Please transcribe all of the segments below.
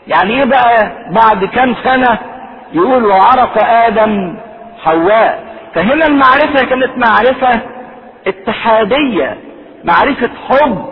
يعني ايه بقى بعد كام سنة يقول وعرف ادم حواء فهنا المعرفة كانت معرفة اتحادية معرفة حب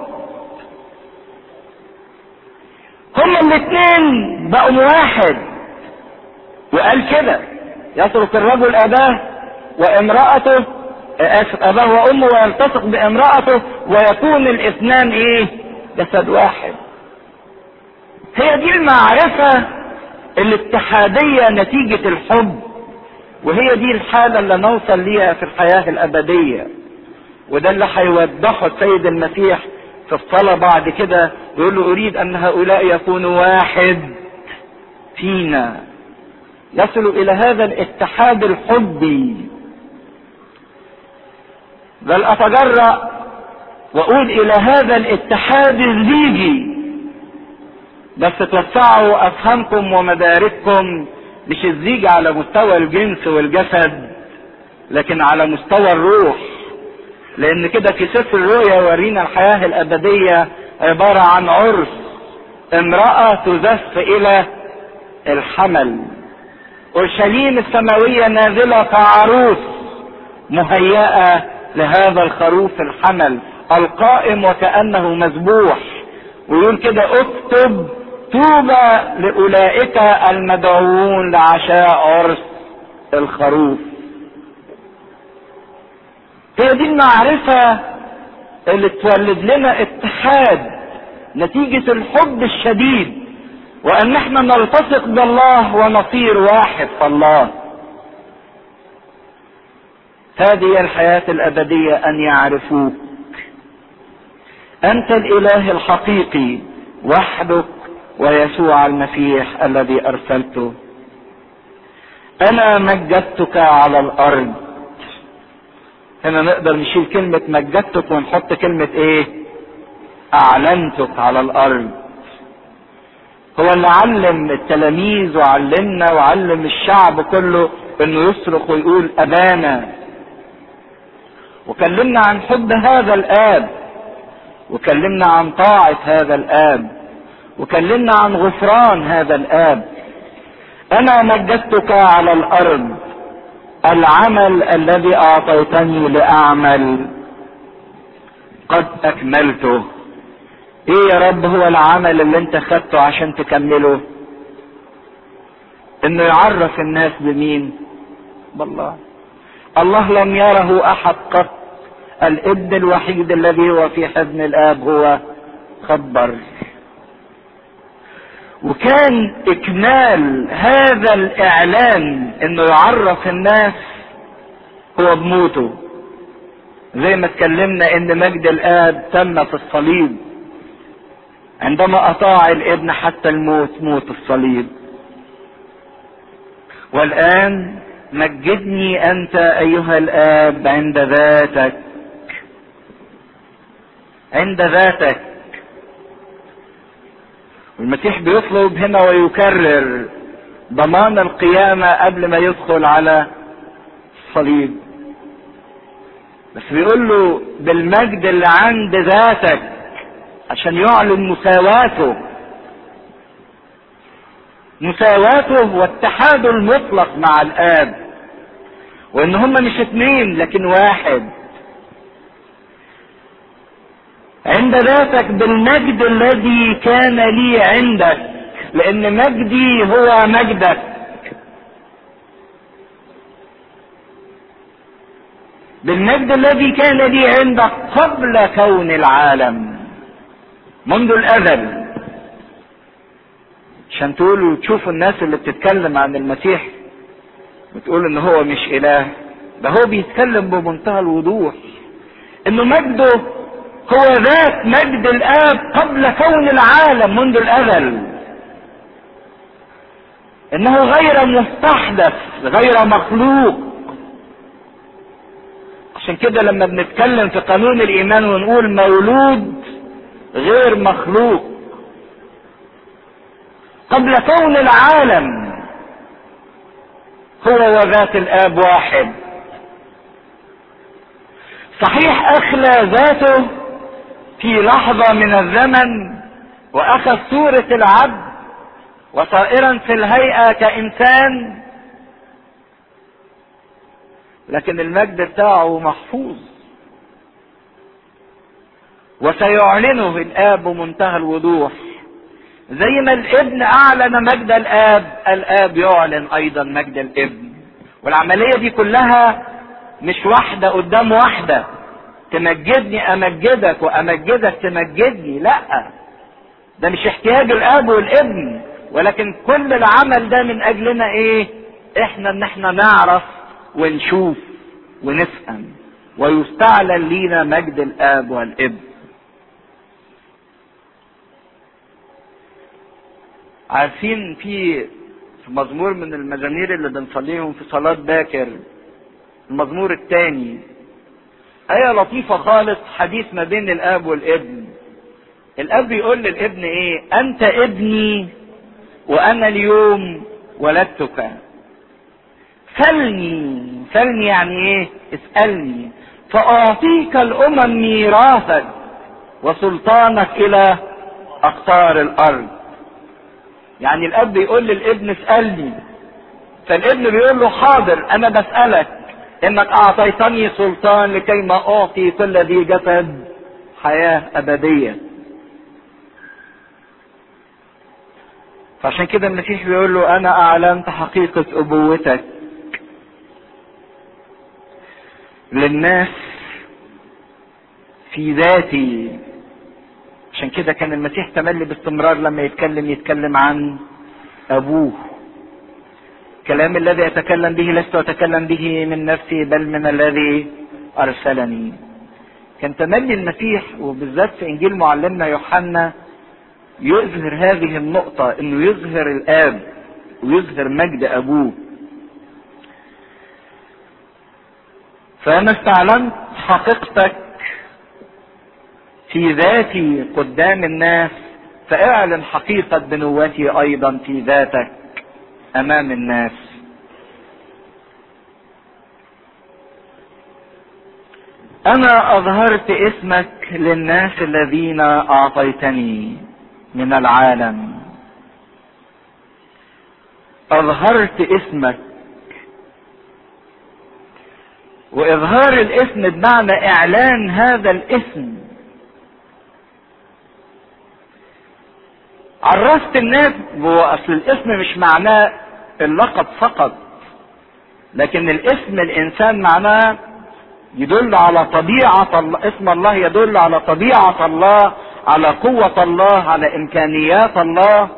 هما الاثنين بقوا واحد وقال كده يترك الرجل اباه وامرأته اسف اباه وامه ويلتصق بامرأته ويكون الاثنان ايه جسد واحد هي دي المعرفة الاتحادية نتيجة الحب وهي دي الحالة اللي نوصل ليها في الحياة الأبدية وده اللي هيوضحه السيد المسيح في الصلاة بعد كده يقول له أريد أن هؤلاء يكونوا واحد فينا يصلوا إلى هذا الاتحاد الحبي بل أتجرأ وأقول إلى هذا الاتحاد الزيجي بس توسعوا أفهامكم ومدارككم مش الزيج على مستوى الجنس والجسد لكن على مستوى الروح لان كده في سفر الرؤيا يورينا الحياة الابدية عبارة عن عرس امرأة تزف الى الحمل اورشليم السماوية نازلة كعروس مهيئة لهذا الخروف الحمل القائم وكأنه مذبوح ويقول كده اكتب طوبى لاولئك المدعوون لعشاء عرس الخروف هي دي المعرفة اللي تولد لنا اتحاد نتيجة الحب الشديد وان احنا نلتصق بالله ونصير واحد في الله هذه الحياة الابدية ان يعرفوك انت الاله الحقيقي وحدك ويسوع المسيح الذي ارسلته انا مجدتك على الارض هنا نقدر نشيل كلمة مجدتك ونحط كلمة ايه اعلنتك على الارض هو اللي علم التلاميذ وعلمنا وعلم الشعب كله انه يصرخ ويقول ابانا وكلمنا عن حب هذا الاب وكلمنا عن طاعة هذا الاب وكلمنا عن غفران هذا الاب انا مجدتك على الارض العمل الذي اعطيتني لاعمل قد اكملته ايه يا رب هو العمل اللي انت خدته عشان تكمله انه يعرف الناس بمين بالله الله لم يره احد قط الابن الوحيد الذي هو في حضن الاب هو خبر وكان اكمال هذا الاعلان انه يعرف الناس هو بموته زي ما اتكلمنا ان مجد الاب تم في الصليب عندما اطاع الابن حتى الموت موت الصليب والان مجدني انت ايها الاب عند ذاتك عند ذاتك المسيح بيطلب هنا ويكرر ضمان القيامة قبل ما يدخل على الصليب بس بيقول له بالمجد اللي عند ذاتك عشان يعلن مساواته مساواته واتحاده المطلق مع الاب وان هم مش اتنين لكن واحد عند ذاتك بالمجد الذي كان لي عندك لان مجدي هو مجدك بالمجد الذي كان لي عندك قبل كون العالم منذ الازل عشان تقولوا تشوفوا الناس اللي بتتكلم عن المسيح بتقول ان هو مش اله ده هو بيتكلم بمنتهى الوضوح انه مجده هو ذات مجد الاب قبل كون العالم منذ الازل انه غير مستحدث غير مخلوق عشان كده لما بنتكلم في قانون الايمان ونقول مولود غير مخلوق قبل كون العالم هو وذات الاب واحد صحيح اخلى ذاته في لحظة من الزمن واخذ صورة العبد وصائرا في الهيئة كإنسان لكن المجد بتاعه محفوظ وسيعلنه الآب بمنتهى الوضوح زي ما الابن أعلن مجد الآب الآب يعلن أيضا مجد الابن والعملية دي كلها مش واحدة قدام واحدة تمجدني أمجدك وأمجدك تمجدني لأ ده مش احتياج الاب والابن ولكن كل العمل ده من اجلنا ايه احنا ان احنا نعرف ونشوف ونفهم ويستعلن لينا مجد الاب والابن عارفين في في مزمور من المزامير اللي بنصليهم في صلاة باكر المزمور الثاني آية لطيفة خالص حديث ما بين الآب والابن الاب يقول للابن ايه انت ابني وانا اليوم ولدتك سلني سلني يعني ايه اسألني فاعطيك الامم ميراثك وسلطانك الى اقطار الارض يعني الاب يقول للابن اسألني فالابن بيقول له حاضر انا بسألك انك اعطيتني سلطان لكي ما اعطي كل ذي جسد حياة ابدية فعشان كده المسيح بيقول له انا اعلنت حقيقة ابوتك للناس في ذاتي عشان كده كان المسيح تملي باستمرار لما يتكلم يتكلم عن ابوه الكلام الذي اتكلم به لست اتكلم به من نفسي بل من الذي ارسلني كان تملي المسيح وبالذات في انجيل معلمنا يوحنا يظهر هذه النقطة انه يظهر الاب ويظهر مجد ابوه فانا استعلنت حقيقتك في ذاتي قدام الناس فاعلن حقيقة بنوتي ايضا في ذاتك امام الناس انا اظهرت اسمك للناس الذين اعطيتني من العالم اظهرت اسمك واظهار الاسم بمعنى اعلان هذا الاسم عرفت الناس هو اصل الاسم مش معناه اللقب فقط لكن الاسم الانسان معناه يدل على طبيعة الله اسم الله يدل على طبيعة الله على قوة الله على إمكانيات الله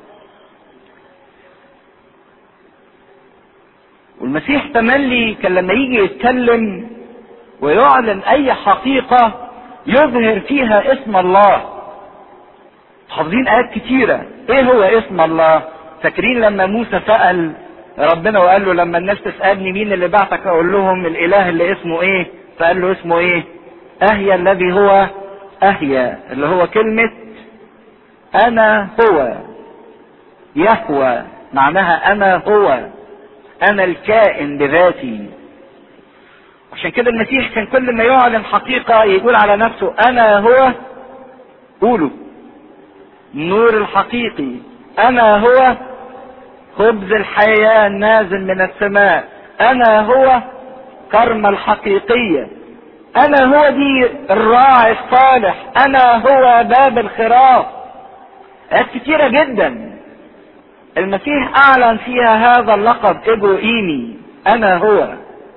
والمسيح تملي كان لما يجي يتكلم ويعلن أي حقيقة يظهر فيها اسم الله حافظين آيات كتيرة إيه هو اسم الله فاكرين لما موسى سأل ربنا وقال له لما الناس تسألني مين اللي بعتك أقول لهم الإله اللي اسمه إيه فقال له اسمه إيه أهيا الذي هو أهيا اللي هو كلمة أنا هو يهوى معناها أنا هو أنا الكائن بذاتي عشان كده المسيح كان كل ما يعلن حقيقة يقول على نفسه أنا هو قولوا النور الحقيقي أنا هو خبز الحياة النازل من السماء أنا هو كرمة الحقيقية أنا هو دي الراعي الصالح أنا هو باب الخراف آيات كتيرة جدا المسيح أعلن فيها هذا اللقب إيجو إيمي أنا هو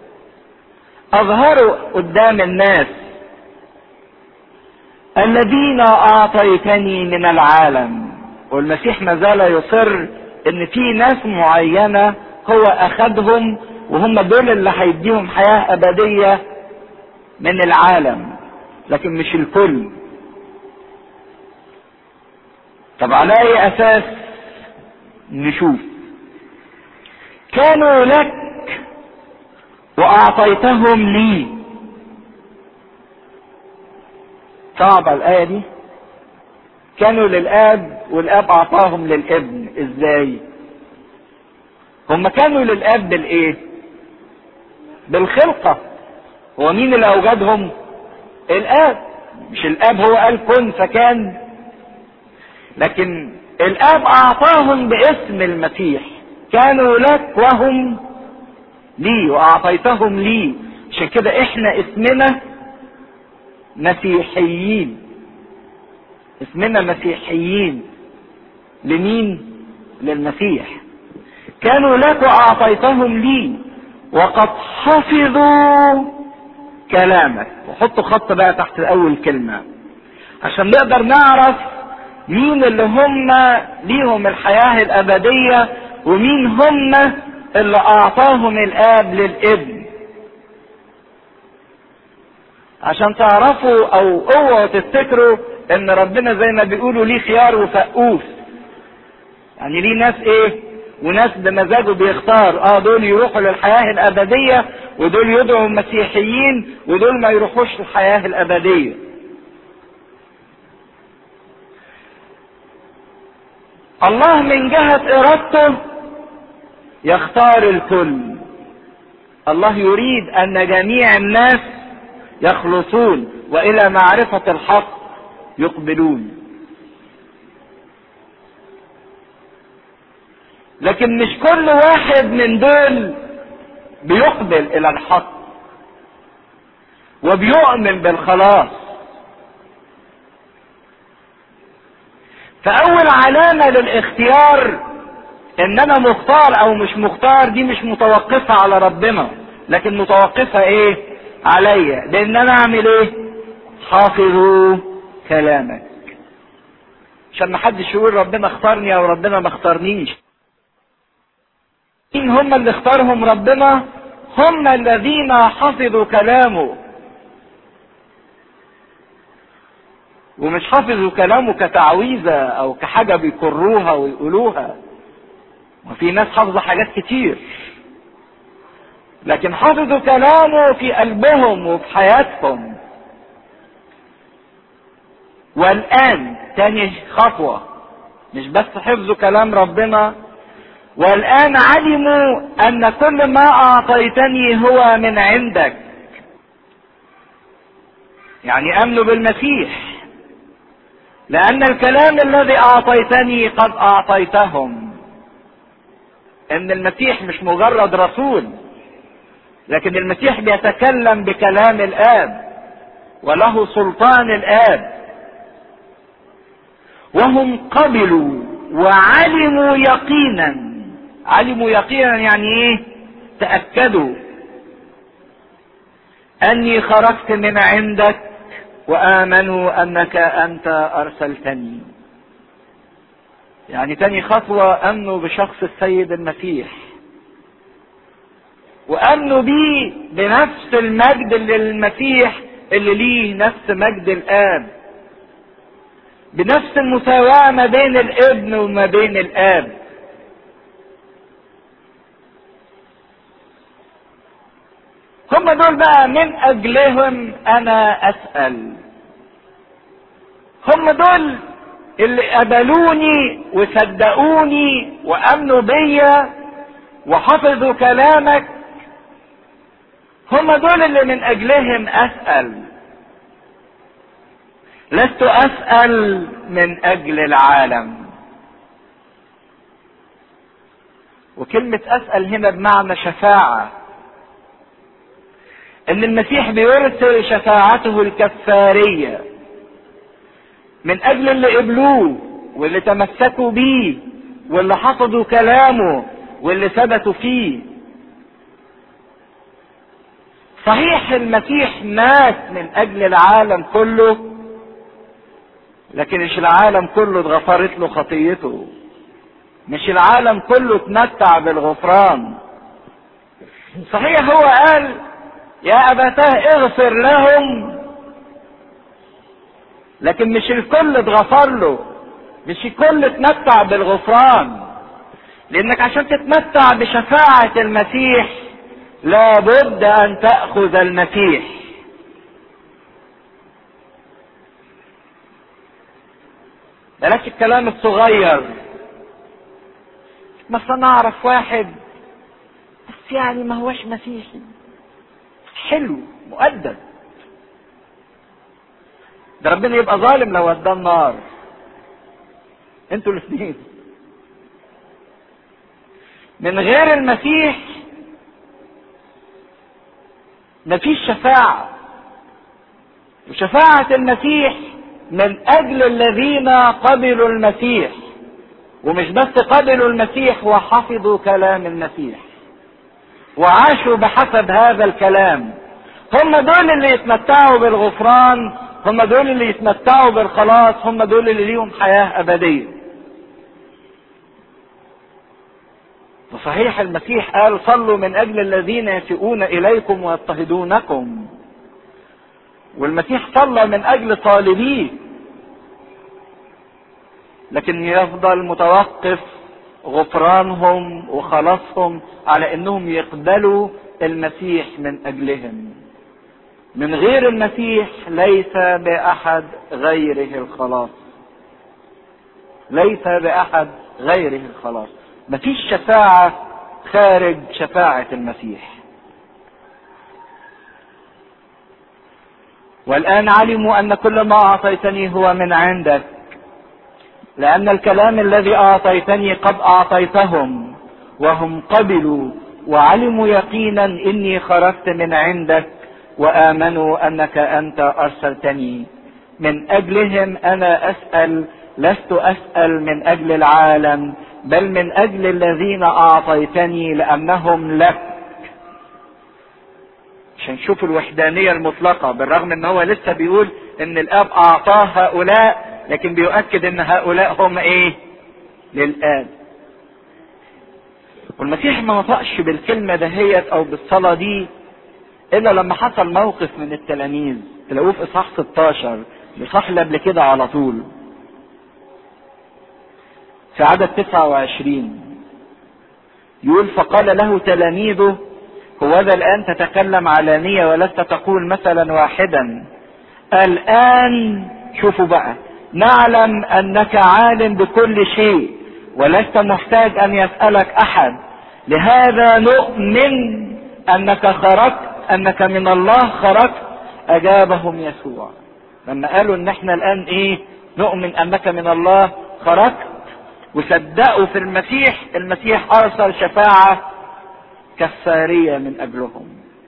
أظهره قدام الناس الذين أعطيتني من العالم والمسيح ما زال يصر ان في ناس معينة هو اخدهم وهم دول اللي هيديهم حياة ابدية من العالم لكن مش الكل طب على اي اساس نشوف كانوا لك واعطيتهم لي صعبة الايه دي كانوا للاب والاب اعطاهم للابن ازاي هم كانوا للاب بالايه بالخلقة هو مين اللي اوجدهم الاب مش الاب هو قال كن فكان لكن الاب اعطاهم باسم المسيح كانوا لك وهم لي واعطيتهم لي عشان كده احنا اسمنا مسيحيين اسمنا مسيحيين لمين للمسيح كانوا لك واعطيتهم لي وقد حفظوا كلامك وحطوا خط بقى تحت اول كلمه عشان نقدر نعرف مين اللي هم ليهم الحياه الابديه ومين هم اللي اعطاهم الاب للابن عشان تعرفوا او اوعوا تفتكروا ان ربنا زي ما بيقولوا ليه خيار وفقوس يعني ليه ناس ايه وناس بمزاجه بيختار اه دول يروحوا للحياة الابدية ودول يدعوا مسيحيين ودول ما يروحوش للحياة الابدية الله من جهة ارادته يختار الكل الله يريد ان جميع الناس يخلصون والى معرفة الحق يقبلون لكن مش كل واحد من دول بيقبل الى الحق وبيؤمن بالخلاص فاول علامة للاختيار ان انا مختار او مش مختار دي مش متوقفة على ربنا لكن متوقفة ايه عليا لان انا اعمل ايه حافظوا كلامك عشان ما حدش يقول ربنا اختارني او ربنا ما اختارنيش مين هم اللي اختارهم ربنا هم الذين حفظوا كلامه ومش حفظوا كلامه كتعويذة او كحاجة بيكروها ويقولوها وفي ناس حافظة حاجات كتير لكن حفظوا كلامه في قلبهم وفي حياتهم والآن تاني خطوة مش بس حفظوا كلام ربنا والآن علموا أن كل ما أعطيتني هو من عندك يعني أمنوا بالمسيح لأن الكلام الذي أعطيتني قد أعطيتهم إن المسيح مش مجرد رسول لكن المسيح بيتكلم بكلام الآب وله سلطان الآب وهم قبلوا وعلموا يقينا علموا يقينا يعني ايه تأكدوا اني خرجت من عندك وامنوا انك انت ارسلتني يعني تاني خطوة امنوا بشخص السيد المسيح وامنوا بيه بنفس المجد اللي المسيح اللي ليه نفس مجد الاب بنفس المساواة ما بين الابن وما بين الاب هم دول بقى من اجلهم انا اسأل هم دول اللي قبلوني وصدقوني وامنوا بيا وحفظوا كلامك هم دول اللي من اجلهم اسأل لست اسأل من اجل العالم وكلمة اسأل هنا بمعنى شفاعة ان المسيح بيرسل شفاعته الكفارية من اجل اللي قبلوه واللي تمسكوا بيه واللي حفظوا كلامه واللي ثبتوا فيه صحيح المسيح مات من اجل العالم كله لكن مش العالم كله اتغفرت له خطيته مش العالم كله اتمتع بالغفران صحيح هو قال يا ابتاه اغفر لهم لكن مش الكل اتغفر له مش الكل اتمتع بالغفران لانك عشان تتمتع بشفاعة المسيح لابد ان تأخذ المسيح بلاش الكلام الصغير بس انا اعرف واحد بس يعني ما هوش مسيحي حلو مؤدب ده ربنا يبقى ظالم لو وداه النار انتوا الاثنين من غير المسيح مفيش شفاعة وشفاعة المسيح من أجل الذين قبلوا المسيح ومش بس قبلوا المسيح وحفظوا كلام المسيح وعاشوا بحسب هذا الكلام هم دول اللي يتمتعوا بالغفران هم دول اللي يتمتعوا بالخلاص هم دول اللي ليهم حياة أبدية وصحيح المسيح قال صلوا من أجل الذين يسيئون إليكم ويضطهدونكم والمسيح صلى من أجل طالبيه لكن يفضل متوقف غفرانهم وخلاصهم على انهم يقبلوا المسيح من اجلهم من غير المسيح ليس باحد غيره الخلاص ليس باحد غيره الخلاص مفيش شفاعة خارج شفاعة المسيح والآن علموا أن كل ما أعطيتني هو من عندك لأن الكلام الذي أعطيتني قد أعطيتهم وهم قبلوا وعلموا يقينا إني خرجت من عندك وآمنوا أنك أنت أرسلتني من أجلهم أنا أسأل لست أسأل من أجل العالم بل من أجل الذين أعطيتني لأنهم لك عشان نشوف الوحدانية المطلقة بالرغم ان هو لسه بيقول ان الاب اعطاه هؤلاء لكن بيؤكد ان هؤلاء هم ايه للآب والمسيح ما نطقش بالكلمة دهيت او بالصلاة دي الا لما حصل موقف من التلاميذ تلاقوه في اصحاح 16 الاصحاح اللي قبل كده على طول في عدد 29 يقول فقال له تلاميذه هوذا الآن تتكلم علانية ولست تقول مثلا واحدا الآن شوفوا بقى نعلم أنك عالم بكل شيء ولست محتاج أن يسألك أحد لهذا نؤمن أنك خرجت أنك من الله خرجت أجابهم يسوع لما قالوا إن إحنا الآن إيه نؤمن أنك من الله خرجت وصدقوا في المسيح المسيح أرسل شفاعة كفارية من أجلهم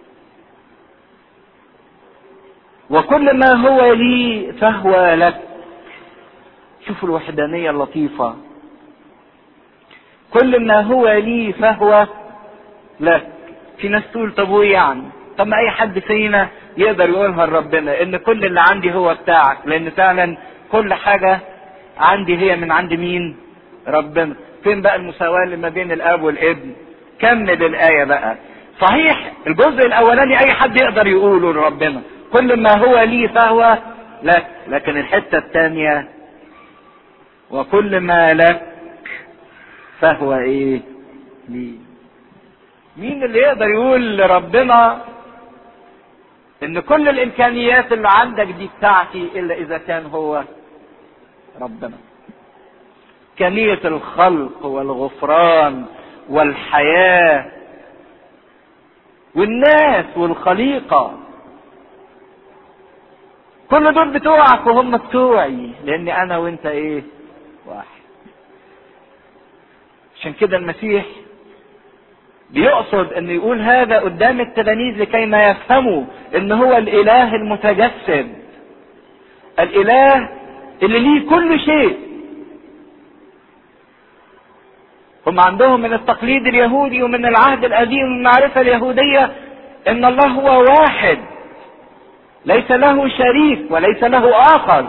وكل ما هو لي فهو لك شوفوا الوحدانية اللطيفة كل ما هو لي فهو لك في ناس تقول طب وايه يعني طب ما اي حد فينا يقدر يقولها لربنا ان كل اللي عندي هو بتاعك لان فعلا كل حاجة عندي هي من عند مين ربنا فين بقى المساواة اللي ما بين الاب والابن كمل الآية بقى صحيح الجزء الأولاني أي حد يقدر يقوله لربنا كل ما هو لي فهو لك لكن الحتة الثانية وكل ما لك فهو إيه لي مين اللي يقدر يقول لربنا ان كل الامكانيات اللي عندك دي بتاعتي الا اذا كان هو ربنا كمية الخلق والغفران والحياة والناس والخليقة كل دول بتوعك وهم بتوعي لان انا وانت ايه واحد عشان كده المسيح بيقصد ان يقول هذا قدام التلاميذ لكي ما يفهموا ان هو الاله المتجسد الاله اللي ليه كل شيء هم عندهم من التقليد اليهودي ومن العهد القديم والمعرفة اليهودية ان الله هو واحد ليس له شريك وليس له اخر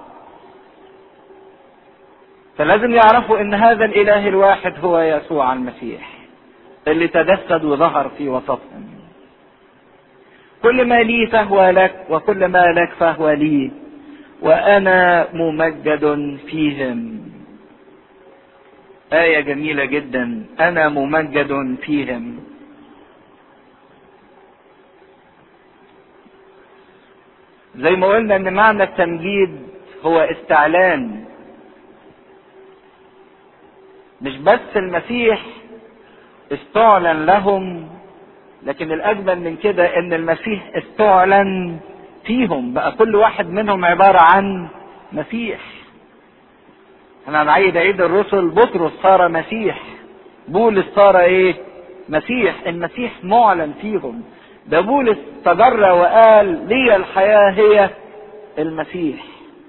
فلازم يعرفوا ان هذا الاله الواحد هو يسوع المسيح اللي تجسد وظهر في وسطهم كل ما لي فهو لك وكل ما لك فهو لي وانا ممجد فيهم آية جميلة جدا أنا ممجد فيهم زي ما قلنا إن معنى التمجيد هو استعلان مش بس المسيح استعلن لهم لكن الأجمل من كده إن المسيح استعلن فيهم بقى كل واحد منهم عبارة عن مسيح احنا هنعيد عيد الرسل بطرس صار مسيح بولس صار ايه مسيح المسيح معلن فيهم ده بولس تجرى وقال لي الحياة هي المسيح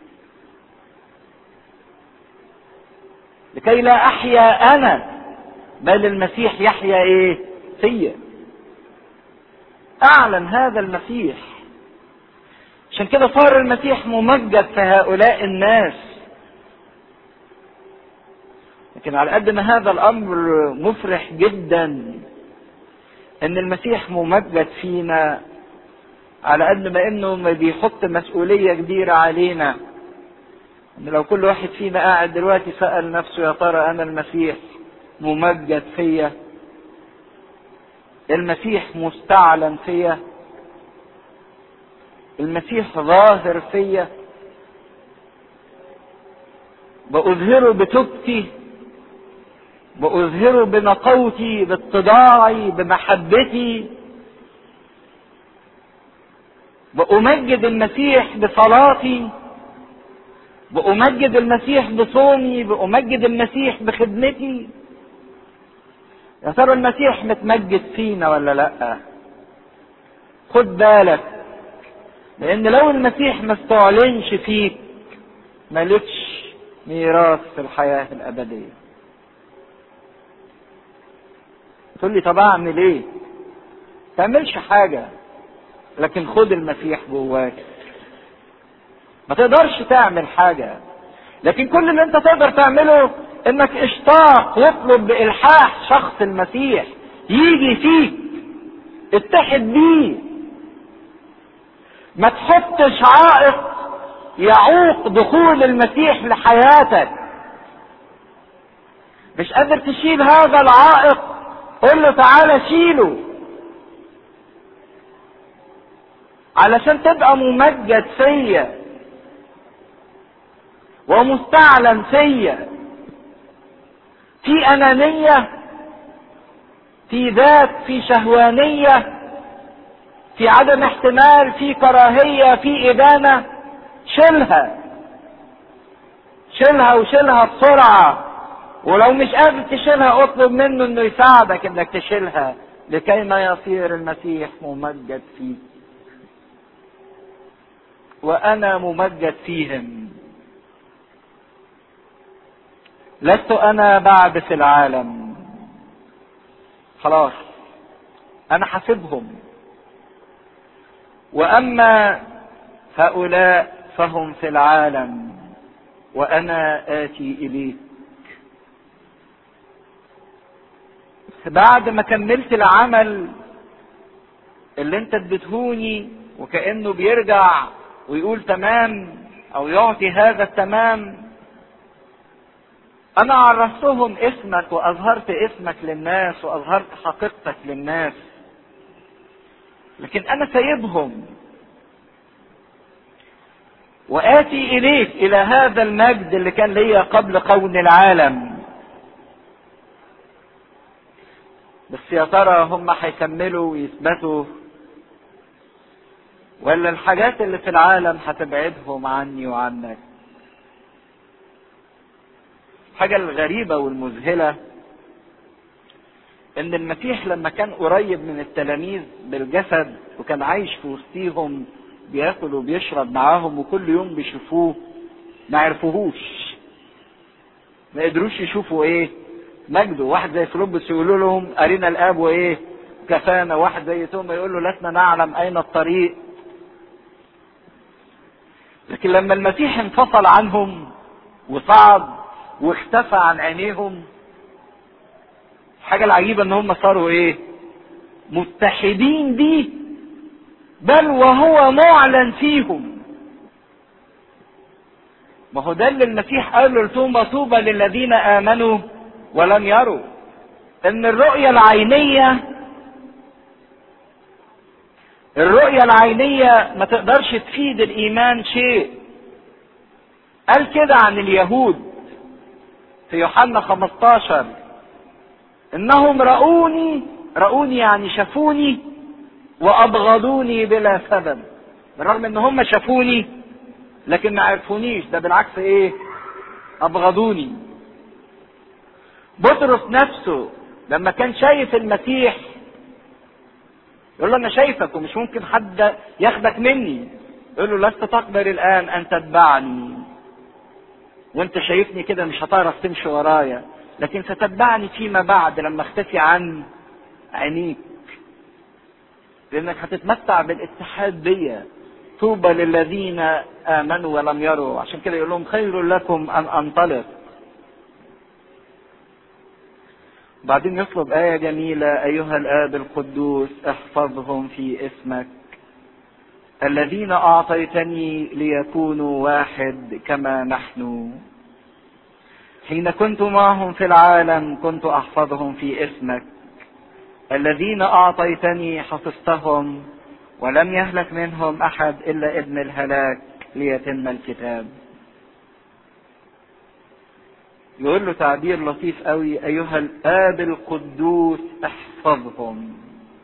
لكي لا احيا انا بل المسيح يحيا ايه فيا اعلن هذا المسيح عشان كده صار المسيح ممجد في هؤلاء الناس لكن على قد ما هذا الامر مفرح جدا ان المسيح ممجد فينا على قد ما انه ما بيحط مسؤوليه كبيره علينا ان لو كل واحد فينا قاعد دلوقتي سال نفسه يا ترى انا المسيح ممجد فيا المسيح مستعلن فيا المسيح ظاهر فيا بأظهره بتوبتي بأظهره بنقوتي باتضاعي بمحبتي بأمجد المسيح بصلاتي بأمجد المسيح بصومي بأمجد المسيح بخدمتي يا ترى المسيح متمجد فينا ولا لا خد بالك لان لو المسيح ما استعلنش فيك مالكش ميراث في الحياة الأبدية تقول لي طب اعمل ايه تعملش حاجة لكن خد المسيح جواك ما تقدرش تعمل حاجة لكن كل اللي انت تقدر تعمله انك اشتاق واطلب بإلحاح شخص المسيح يجي فيك اتحد بيه ما تحطش عائق يعوق دخول المسيح لحياتك مش قادر تشيل هذا العائق قل له تعالى شيله علشان تبقى ممجد فيا ومستعلن فيا في انانيه في ذات في شهوانيه في عدم احتمال في كراهيه في ادانه شيلها شيلها وشيلها بسرعه ولو مش قادر تشيلها اطلب منه انه يساعدك انك تشيلها لكي ما يصير المسيح ممجد فيك وانا ممجد فيهم لست انا بعد في العالم خلاص انا حاسبهم واما هؤلاء فهم في العالم وانا اتي اليك بعد ما كملت العمل اللي انت اديتهوني وكانه بيرجع ويقول تمام او يعطي هذا التمام انا عرفتهم اسمك واظهرت اسمك للناس واظهرت حقيقتك للناس لكن انا سايبهم واتي اليك الى هذا المجد اللي كان ليا قبل كون العالم بس يا ترى هم هيكملوا ويثبتوا ولا الحاجات اللي في العالم هتبعدهم عني وعنك الحاجة الغريبة والمذهلة ان المسيح لما كان قريب من التلاميذ بالجسد وكان عايش في وسطيهم بياكل وبيشرب معاهم وكل يوم بيشوفوه ما عرفوهوش ما قدروش يشوفوا ايه مجده واحد زي فيلبس يقولوا لهم ارينا الاب وايه كفانا واحد زي توما يقول له لسنا نعلم اين الطريق لكن لما المسيح انفصل عنهم وصعد واختفى عن عينيهم الحاجة العجيبة ان هم صاروا ايه متحدين بيه بل وهو معلن فيهم ما هو ده اللي المسيح قال له لتوما طوبى للذين امنوا ولم يروا ان الرؤية العينية الرؤية العينية ما تقدرش تفيد الايمان شيء قال كده عن اليهود في يوحنا 15 انهم رأوني رأوني يعني شافوني وابغضوني بلا سبب بالرغم ان هم شافوني لكن ما عرفونيش ده بالعكس ايه ابغضوني بطرس نفسه لما كان شايف المسيح يقول له انا شايفك ومش ممكن حد ياخدك مني يقول له لست تقدر الان ان تتبعني وانت شايفني كده مش هتعرف تمشي ورايا لكن ستتبعني فيما بعد لما اختفي عن عينيك لانك هتتمتع بالاتحاد بيا طوبى للذين امنوا ولم يروا عشان كده يقول لهم خير لكم ان انطلق بعدين يطلب آية جميلة أيها الآب القدوس احفظهم في اسمك الذين أعطيتني ليكونوا واحد كما نحن حين كنت معهم في العالم كنت أحفظهم في اسمك الذين أعطيتني حفظتهم ولم يهلك منهم أحد إلا ابن الهلاك ليتم الكتاب يقول له تعبير لطيف قوي ايها الاب القدوس احفظهم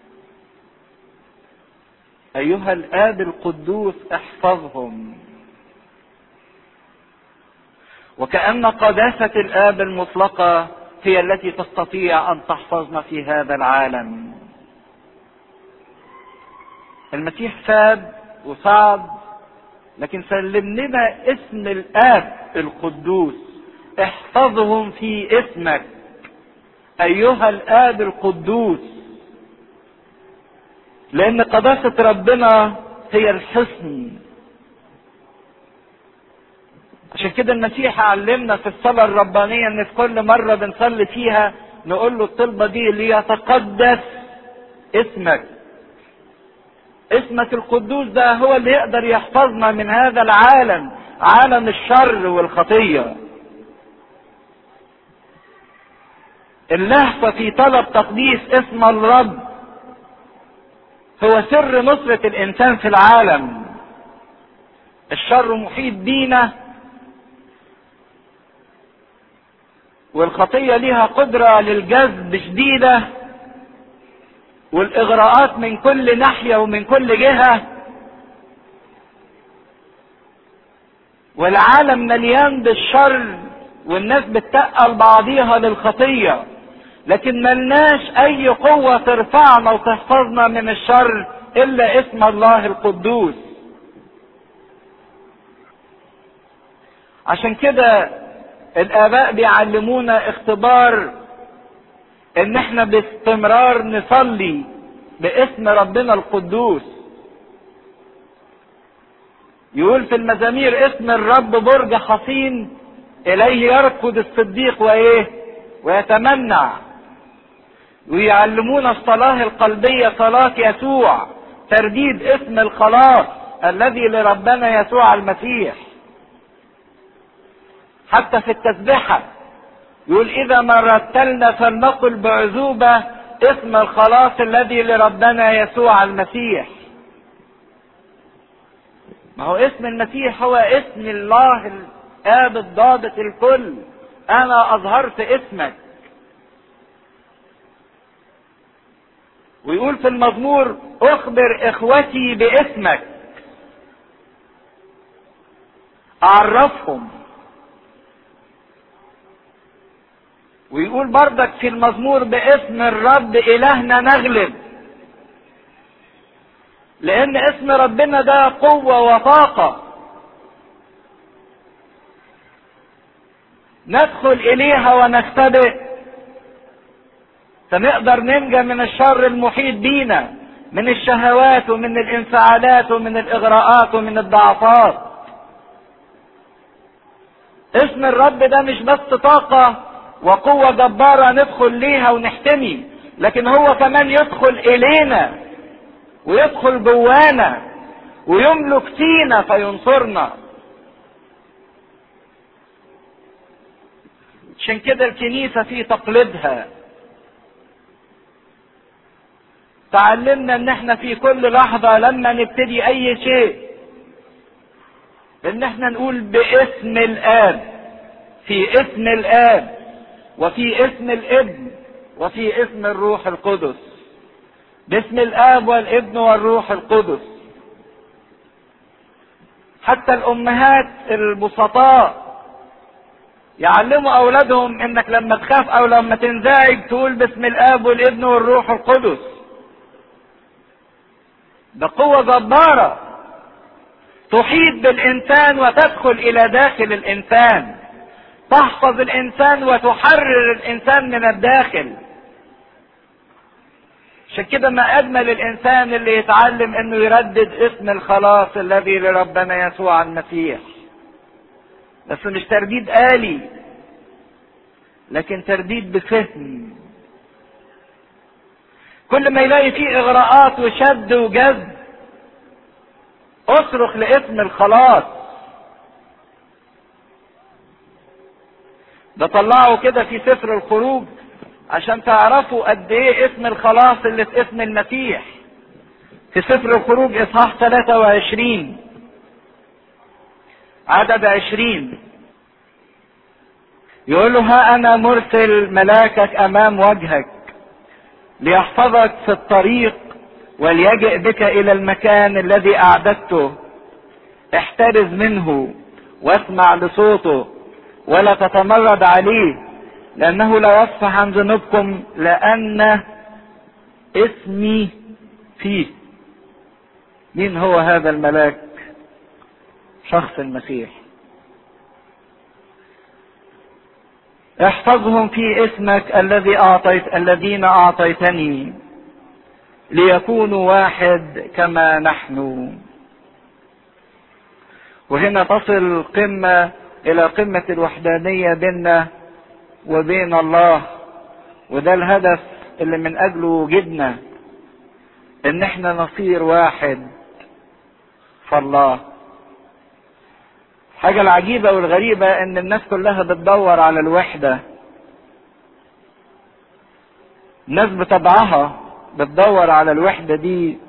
ايها الاب القدوس احفظهم وكأن قداسة الآب المطلقة هي التي تستطيع أن تحفظنا في هذا العالم. المسيح فاد وصعد لكن سلم لنا اسم الآب القدوس احفظهم في اسمك ايها الاب القدوس لان قداسه ربنا هي الحصن عشان كده المسيح علمنا في الصلاه الربانيه ان في كل مره بنصلي فيها نقول له الطلبه دي ليتقدس اسمك اسمك القدوس ده هو اللي يقدر يحفظنا من هذا العالم عالم الشر والخطيه اللهفة في طلب تقديس اسم الرب هو سر نصرة الإنسان في العالم الشر محيط بينا والخطية ليها قدرة للجذب شديدة والإغراءات من كل ناحية ومن كل جهة والعالم مليان بالشر والناس بتتقل بعضيها للخطيه لكن ملناش اي قوة ترفعنا وتحفظنا من الشر الا اسم الله القدوس عشان كده الاباء بيعلمونا اختبار ان احنا باستمرار نصلي باسم ربنا القدوس يقول في المزامير اسم الرب برج حصين اليه يركض الصديق وايه ويتمنع ويعلمونا الصلاة القلبية صلاة يسوع ترديد اسم الخلاص الذي لربنا يسوع المسيح حتى في التسبحة يقول إذا ما رتلنا فلنقل بعذوبة اسم الخلاص الذي لربنا يسوع المسيح ما هو اسم المسيح هو اسم الله الآب الضابط الكل أنا أظهرت اسمك ويقول في المزمور اخبر اخوتي باسمك اعرفهم ويقول بردك في المزمور باسم الرب الهنا نغلب لان اسم ربنا ده قوه وطاقه ندخل اليها ونختبئ فنقدر ننجى من الشر المحيط بينا من الشهوات ومن الانفعالات ومن الاغراءات ومن الضعفات اسم الرب ده مش بس طاقة وقوة جبارة ندخل ليها ونحتمي لكن هو كمان يدخل الينا ويدخل جوانا ويملك فينا فينصرنا عشان كده الكنيسة في تقليدها تعلمنا ان احنا في كل لحظة لما نبتدي اي شيء ان احنا نقول باسم الاب في اسم الاب وفي اسم الابن وفي اسم الروح القدس باسم الاب والابن والروح القدس حتى الامهات البسطاء يعلموا اولادهم انك لما تخاف او لما تنزعج تقول باسم الاب والابن والروح القدس ده قوة جبارة تحيط بالانسان وتدخل الى داخل الانسان تحفظ الانسان وتحرر الانسان من الداخل عشان كده ما اجمل الانسان اللي يتعلم انه يردد اسم الخلاص الذي لربنا يسوع المسيح بس مش ترديد آلي لكن ترديد بفهم كل ما يلاقي فيه اغراءات وشد وجذب اصرخ لاسم الخلاص ده طلعوا كده في سفر الخروج عشان تعرفوا قد ايه اسم الخلاص اللي في اسم المسيح في سفر الخروج اصحاح 23 عدد 20 يقول له ها انا مرسل ملاكك امام وجهك ليحفظك في الطريق وليجئ بك الى المكان الذي اعددته احترز منه واسمع لصوته ولا تتمرد عليه لأنه لا يصفح عن ذنوبكم لأن اسمي فيه مين هو هذا الملاك شخص المسيح احفظهم في اسمك الذي اعطيت الذين اعطيتني ليكونوا واحد كما نحن وهنا تصل قمه الى قمه الوحدانيه بيننا وبين الله وده الهدف اللي من اجله وجدنا ان احنا نصير واحد فالله الحاجة العجيبة والغريبة ان الناس كلها بتدور على الوحدة الناس بطبعها بتدور على الوحدة دي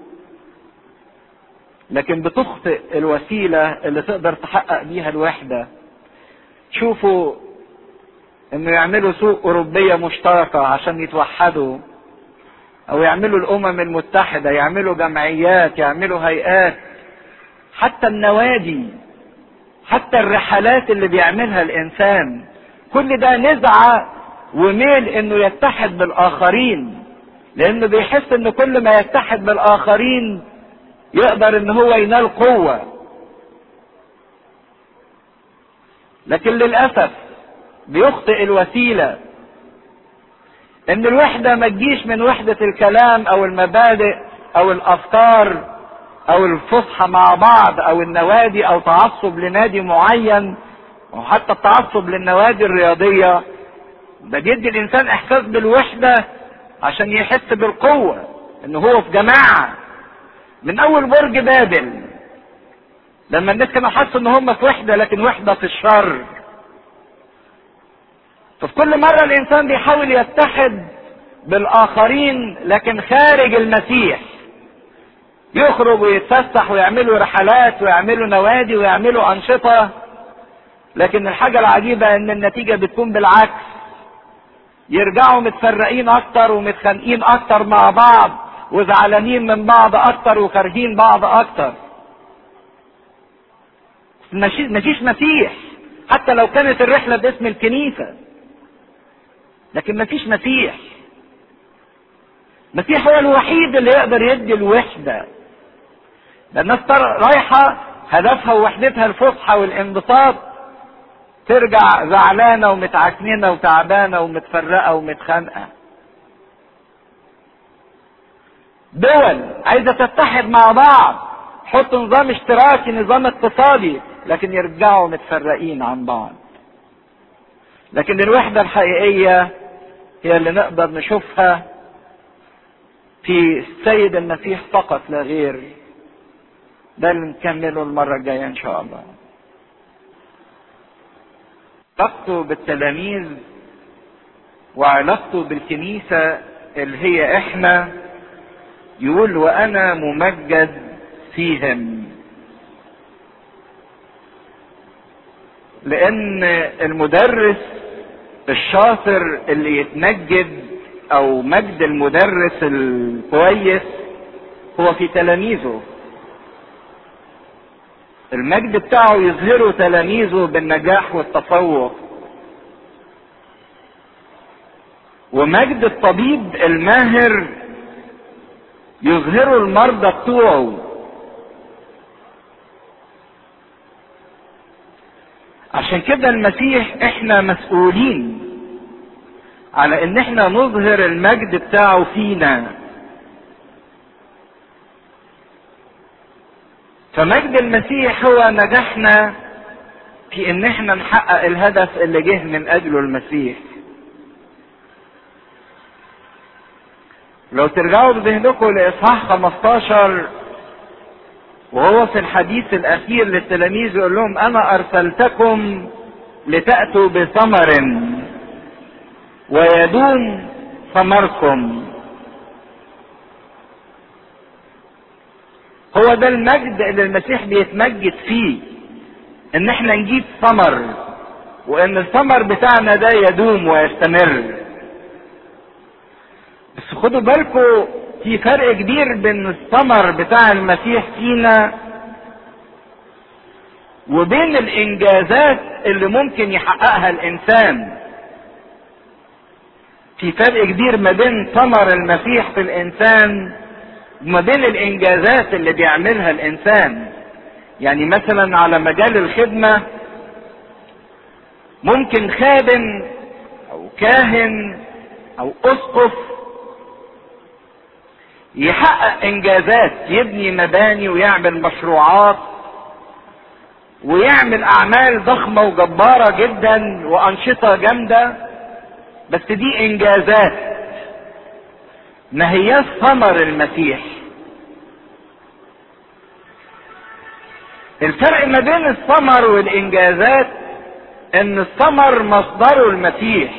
لكن بتخطئ الوسيلة اللي تقدر تحقق بيها الوحدة شوفوا انه يعملوا سوق اوروبيه مشتركه عشان يتوحدوا او يعملوا الامم المتحده يعملوا جمعيات يعملوا هيئات حتى النوادي حتى الرحلات اللي بيعملها الانسان كل ده نزعه وميل انه يتحد بالاخرين لانه بيحس ان كل ما يتحد بالاخرين يقدر ان هو ينال قوه لكن للاسف بيخطئ الوسيله ان الوحده ما تجيش من وحده الكلام او المبادئ او الافكار او الفصحى مع بعض او النوادي او تعصب لنادي معين او حتى التعصب للنوادي الرياضيه ده بيدي الانسان احساس بالوحده عشان يحس بالقوه ان هو في جماعه من اول برج بابل لما الناس كانوا حسوا ان هم في وحده لكن وحده في الشر ففي كل مرة الإنسان بيحاول يتحد بالآخرين لكن خارج المسيح يخرج ويتفسح ويعملوا رحلات ويعملوا نوادي ويعملوا أنشطة لكن الحاجة العجيبة إن النتيجة بتكون بالعكس يرجعوا متفرقين أكتر ومتخانقين أكتر مع بعض وزعلانين من بعض أكتر وكارهين بعض أكتر مفيش مسيح حتى لو كانت الرحلة باسم الكنيسة لكن مفيش مسيح المسيح هو الوحيد اللي يقدر يدي الوحدة ده الناس رايحة هدفها ووحدتها الفصحى والانبساط ترجع زعلانة ومتعكننة وتعبانة ومتفرقة ومتخانقة دول عايزة تتحد مع بعض حط نظام اشتراكي نظام اقتصادي لكن يرجعوا متفرقين عن بعض لكن الوحدة الحقيقية هي اللي نقدر نشوفها في السيد المسيح فقط لا غير ده اللي نكمله المرة الجاية إن شاء الله علاقته بالتلاميذ وعلاقته بالكنيسة اللي هي احنا يقول وانا ممجد فيهم لان المدرس الشاطر اللي يتمجد او مجد المدرس الكويس هو في تلاميذه المجد بتاعه يظهره تلاميذه بالنجاح والتفوق ومجد الطبيب الماهر يظهره المرضى بتوعه عشان كده المسيح احنا مسؤولين على ان احنا نظهر المجد بتاعه فينا فمجد المسيح هو نجاحنا في ان احنا نحقق الهدف اللي جه من اجله المسيح لو ترجعوا بذهنكم لاصحاح 15 وهو في الحديث الاخير للتلاميذ يقول لهم انا ارسلتكم لتاتوا بثمر ويدوم ثمركم هو ده المجد اللي المسيح بيتمجد فيه ان احنا نجيب ثمر وان الثمر بتاعنا ده يدوم ويستمر بس خدوا بالكم في فرق كبير بين الثمر بتاع المسيح فينا وبين الانجازات اللي ممكن يحققها الانسان في فرق كبير ما بين ثمر المسيح في الانسان وما بين الانجازات اللي بيعملها الانسان يعني مثلا على مجال الخدمة ممكن خادم او كاهن او اسقف يحقق انجازات يبني مباني ويعمل مشروعات ويعمل اعمال ضخمة وجبارة جدا وانشطة جامدة بس دي انجازات ما هياش ثمر المسيح الفرق ما بين الثمر والانجازات ان الثمر مصدره المسيح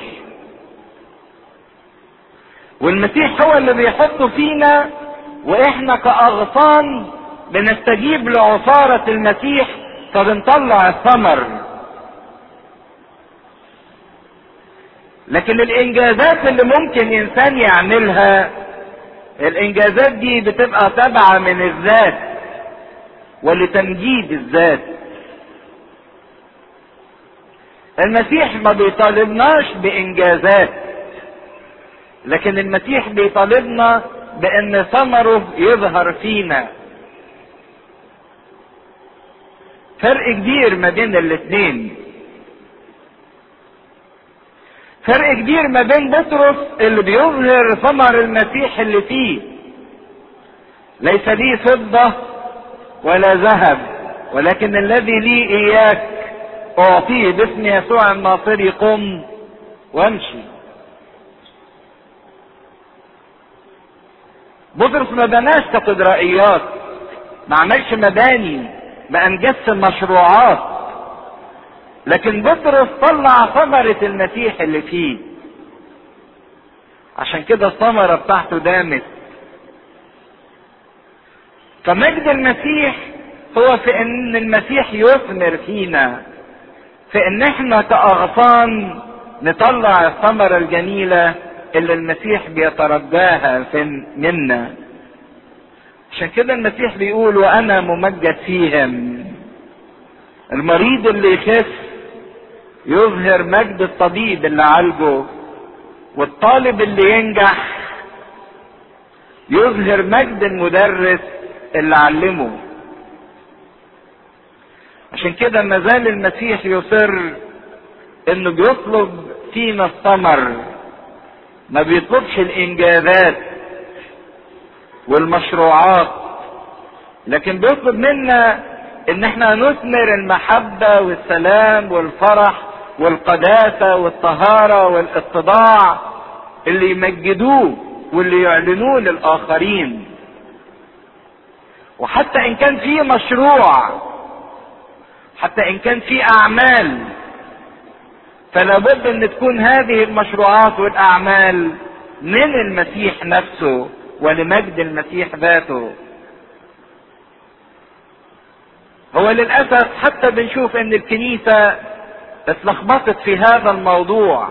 والمسيح هو اللي بيحطه فينا واحنا كاغصان بنستجيب لعصارة المسيح فبنطلع الثمر لكن الانجازات اللي ممكن انسان يعملها الانجازات دي بتبقى تابعة من الذات ولتمجيد الذات المسيح ما بيطالبناش بانجازات لكن المسيح بيطالبنا بان ثمره يظهر فينا فرق كبير ما بين الاثنين فرق كبير ما بين بطرس اللي بيظهر ثمر المسيح اللي فيه ليس لي فضة ولا ذهب ولكن الذي لي اياك اعطيه باسم يسوع الناصري قم وامشي بطرس ما بناش كاتدرائيات ما عملش مباني ما انجزش مشروعات لكن بطرس طلع ثمرة المسيح اللي فيه عشان كده الثمرة بتاعته دامت فمجد المسيح هو في ان المسيح يثمر فينا في ان احنا كاغصان نطلع الثمرة الجميلة اللي المسيح بيترجاها في منا عشان كده المسيح بيقول وانا ممجد فيهم المريض اللي يخف يظهر مجد الطبيب اللي عالجه والطالب اللي ينجح يظهر مجد المدرس اللي علمه عشان كده ما زال المسيح يصر انه بيطلب فينا الثمر ما بيطلبش الانجازات والمشروعات لكن بيطلب منا ان احنا نثمر المحبة والسلام والفرح والقداسة والطهارة والاتضاع اللي يمجدوه واللي يعلنوه للاخرين وحتى ان كان في مشروع حتى ان كان في اعمال فلا بد ان تكون هذه المشروعات والاعمال من المسيح نفسه ولمجد المسيح ذاته هو للاسف حتى بنشوف ان الكنيسه اتلخبطت في هذا الموضوع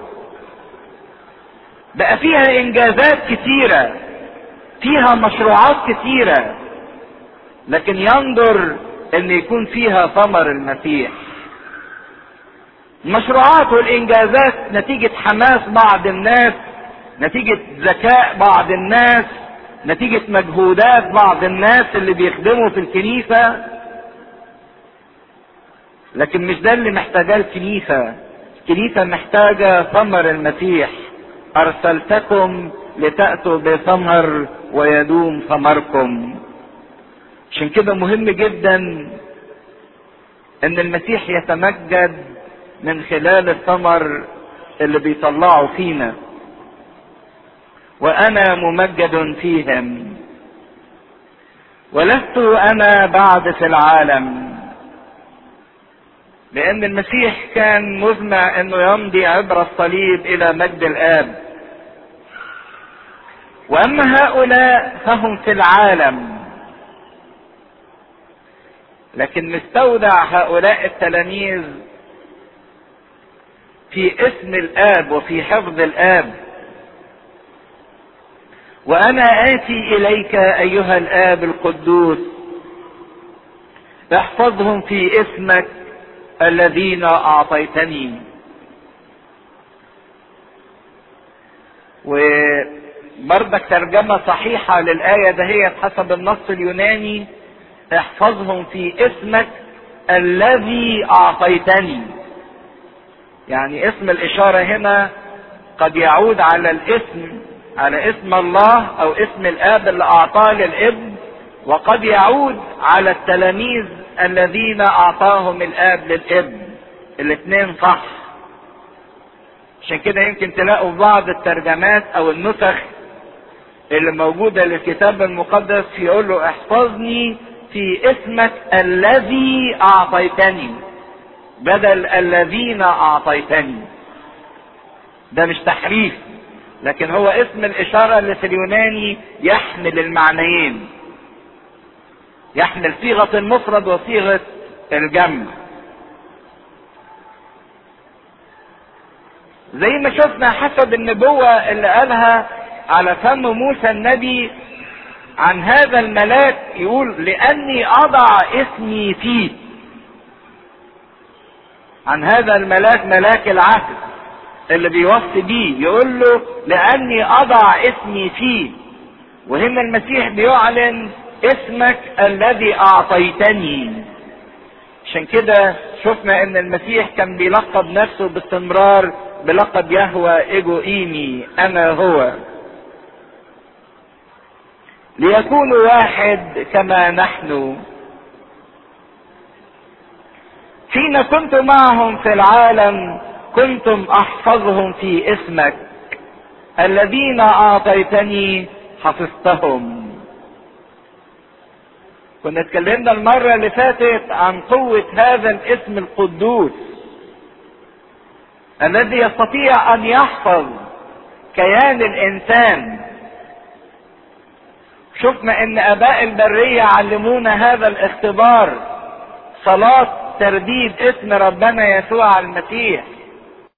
بقى فيها انجازات كثيره فيها مشروعات كثيره لكن ينظر ان يكون فيها ثمر المسيح المشروعات والانجازات نتيجة حماس بعض الناس نتيجة ذكاء بعض الناس نتيجة مجهودات بعض الناس اللي بيخدموا في الكنيسة لكن مش ده اللي محتاجاه الكنيسة الكنيسة محتاجة ثمر المسيح أرسلتكم لتأتوا بثمر ويدوم ثمركم عشان كده مهم جدا ان المسيح يتمجد من خلال الثمر اللي بيطلعوا فينا وانا ممجد فيهم ولست انا بعد في العالم لان المسيح كان مزمع انه يمضي عبر الصليب الى مجد الاب واما هؤلاء فهم في العالم لكن مستودع هؤلاء التلاميذ في اسم الاب وفي حفظ الاب وانا اتي اليك ايها الاب القدوس احفظهم في اسمك الذين اعطيتني وبرضك ترجمة صحيحة للآية دهيت حسب النص اليوناني احفظهم في اسمك الذي اعطيتني يعني اسم الاشارة هنا قد يعود على الاسم على اسم الله او اسم الاب اللي اعطاه للابن وقد يعود على التلاميذ الذين اعطاهم الاب للابن الاثنين صح عشان كده يمكن تلاقوا في بعض الترجمات او النسخ اللي موجودة للكتاب المقدس يقول له احفظني في اسمك الذي اعطيتني بدل الذين اعطيتني ده مش تحريف لكن هو اسم الاشاره اللي في اليوناني يحمل المعنيين يحمل صيغه المفرد وصيغه الجمع زي ما شفنا حسب النبوه اللي قالها على فم موسى النبي عن هذا الملاك يقول لاني اضع اسمي فيه عن هذا الملاك ملاك العهد اللي بيوصي بيه يقول له لاني اضع اسمي فيه وهنا المسيح بيعلن اسمك الذي اعطيتني عشان كده شفنا ان المسيح كان بيلقب نفسه باستمرار بلقب يهوى ايجو ايمي انا هو ليكونوا واحد كما نحن حين كنت معهم في العالم كنتم احفظهم في اسمك الذين اعطيتني حفظتهم كنا اتكلمنا المرة اللي فاتت عن قوة هذا الاسم القدوس الذي يستطيع ان يحفظ كيان الانسان شفنا ان اباء البرية علمونا هذا الاختبار صلاة ترديد اسم ربنا يسوع المسيح